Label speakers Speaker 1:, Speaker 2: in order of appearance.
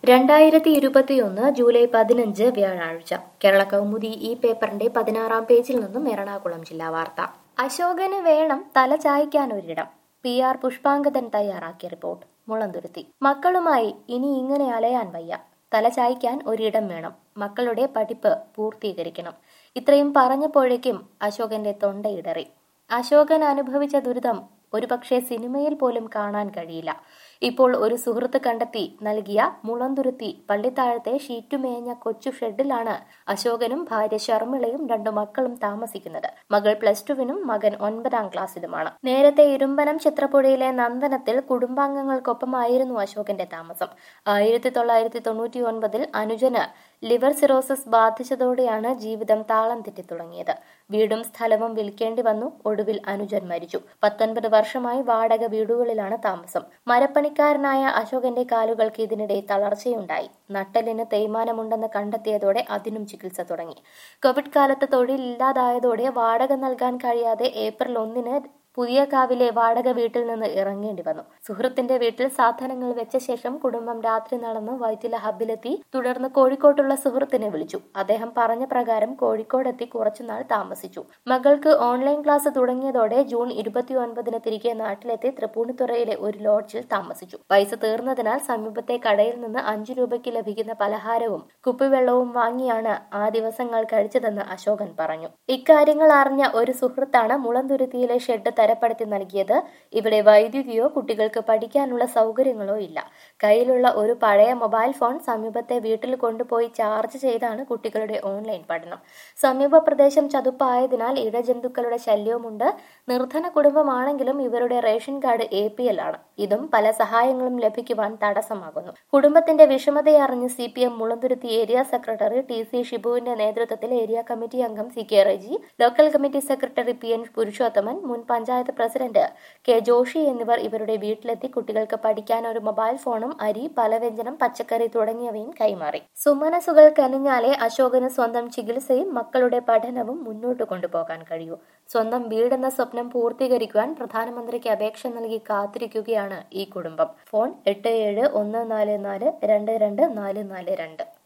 Speaker 1: രണ്ടായിരത്തി ഇരുപത്തിയൊന്ന് ജൂലൈ പതിനഞ്ച് വ്യാഴാഴ്ച കേരള കൗമുദി ഈ പേപ്പറിന്റെ പതിനാറാം പേജിൽ നിന്നും എറണാകുളം ജില്ലാ വാർത്ത അശോകന് വേണം തല ചായ്ക്കാൻ ഒരിടം പി ആർ പുഷ്പാങ്കദൻ തയ്യാറാക്കിയ റിപ്പോർട്ട് മുളന്തുരുത്തി മക്കളുമായി ഇനി ഇങ്ങനെ അലയാൻ വയ്യ തല ചായ്ക്കാൻ ഒരിടം വേണം മക്കളുടെ പഠിപ്പ് പൂർത്തീകരിക്കണം ഇത്രയും പറഞ്ഞപ്പോഴേക്കും അശോകന്റെ തൊണ്ടയിടറി അശോകൻ അനുഭവിച്ച ദുരിതം ഒരുപക്ഷെ സിനിമയിൽ പോലും കാണാൻ കഴിയില്ല ഇപ്പോൾ ഒരു സുഹൃത്ത് കണ്ടെത്തി നൽകിയ മുളന്തുരുത്തി പള്ളിത്താഴത്തെ ഷീറ്റുമേഞ്ഞ കൊച്ചു ഷെഡിലാണ് അശോകനും ഭാര്യ ശർമിളയും രണ്ടു മക്കളും താമസിക്കുന്നത് മകൾ പ്ലസ് ടുവിനും മകൻ ഒൻപതാം ക്ലാസ്സിലുമാണ് നേരത്തെ ഇരുമ്പനം ചിത്രപ്പുഴയിലെ നന്ദനത്തിൽ കുടുംബാംഗങ്ങൾക്കൊപ്പമായിരുന്നു അശോകന്റെ താമസം ആയിരത്തി തൊള്ളായിരത്തി തൊണ്ണൂറ്റി ഒൻപതിൽ അനുജന് ലിവർ സിറോസിസ് ബാധിച്ചതോടെയാണ് ജീവിതം താളം തെറ്റി തുടങ്ങിയത് വീടും സ്ഥലവും വിൽക്കേണ്ടി വന്നു ഒടുവിൽ അനുജൻ മരിച്ചു പത്തൊൻപത് വർഷമായി വാടക വീടുകളിലാണ് താമസം മരപ്പണിക്കാരനായ അശോകന്റെ കാലുകൾക്ക് ഇതിനിടെ തളർച്ചയുണ്ടായി നട്ടലിന് തേയ്മാനമുണ്ടെന്ന് കണ്ടെത്തിയതോടെ അതിനും ചികിത്സ തുടങ്ങി കോവിഡ് കാലത്ത് തൊഴിലില്ലാതായതോടെ വാടക നൽകാൻ കഴിയാതെ ഏപ്രിൽ ഒന്നിന് പുതിയ കാവിലെ വാടക വീട്ടിൽ നിന്ന് ഇറങ്ങേണ്ടി വന്നു സുഹൃത്തിന്റെ വീട്ടിൽ സാധനങ്ങൾ വെച്ച ശേഷം കുടുംബം രാത്രി നടന്ന് വൈറ്റില ഹബിലെത്തി തുടർന്ന് കോഴിക്കോട്ടുള്ള സുഹൃത്തിനെ വിളിച്ചു അദ്ദേഹം പറഞ്ഞ പ്രകാരം കോഴിക്കോടെത്തി കുറച്ചുനാൾ താമസിച്ചു മകൾക്ക് ഓൺലൈൻ ക്ലാസ് തുടങ്ങിയതോടെ ജൂൺ ഇരുപത്തിയൊൻപതിന് തിരികെ നാട്ടിലെത്തി തൃപ്പൂണിത്തുറയിലെ ഒരു ലോഡ്ജിൽ താമസിച്ചു പൈസ തീർന്നതിനാൽ സമീപത്തെ കടയിൽ നിന്ന് അഞ്ചു രൂപയ്ക്ക് ലഭിക്കുന്ന പലഹാരവും കുപ്പിവെള്ളവും വാങ്ങിയാണ് ആ ദിവസങ്ങൾ കഴിച്ചതെന്ന് അശോകൻ പറഞ്ഞു ഇക്കാര്യങ്ങൾ അറിഞ്ഞ ഒരു സുഹൃത്താണ് മുളന്തുരുത്തിയിലെ ഷെഡ് തരപ്പെടുത്തി നൽകിയത് ഇവിടെ വൈദ്യുതിയോ കുട്ടികൾക്ക് പഠിക്കാനുള്ള സൗകര്യങ്ങളോ ഇല്ല കയ്യിലുള്ള ഒരു പഴയ മൊബൈൽ ഫോൺ സമീപത്തെ വീട്ടിൽ കൊണ്ടുപോയി ചാർജ് ചെയ്താണ് കുട്ടികളുടെ ഓൺലൈൻ പഠനം സമീപ പ്രദേശം ചതുപ്പായതിനാൽ ഇഴജന്തുക്കളുടെ ശല്യവുമുണ്ട് നിർധന കുടുംബമാണെങ്കിലും ഇവരുടെ ration card A P L ആണ് ഇതും പല സഹായങ്ങളും ലഭിക്കുവാൻ തടസ്സമാകുന്നു കുടുംബത്തിന്റെ വിഷമതയറിഞ്ഞ് C P M Mulanthuruthy area secretary T C ഷിബുവിന്റെ നേതൃത്വത്തിൽ ഏരിയ കമ്മിറ്റി അംഗം C K Reji local committee secretary P N Purushothaman മുൻ പഞ്ചായത്ത് പ്രസിഡന്റ് കെ ജോഷി എന്നിവർ ഇവരുടെ വീട്ടിലെത്തി കുട്ടികൾക്ക് പഠിക്കാൻ ഒരു മൊബൈൽ ഫോണും അരി പലവ്യഞ്ജനം പച്ചക്കറി തുടങ്ങിയവയും കൈമാറി സുമനസുകൾ കനിഞ്ഞാലേ അശോകന് സ്വന്തം ചികിത്സയും മക്കളുടെ പഠനവും മുന്നോട്ട് കൊണ്ടുപോകാൻ കഴിയൂ സ്വന്തം വീടെന്ന സ്വപ്നം പൂർത്തീകരിക്കുവാൻ പ്രധാനമന്ത്രിക്ക് അപേക്ഷ നൽകി കാത്തിരിക്കുകയാണ് ഈ കുടുംബം ഫോൺ എട്ട് ഏഴ് ഒന്ന് നാല് നാല് രണ്ട് രണ്ട് നാല് നാല് രണ്ട്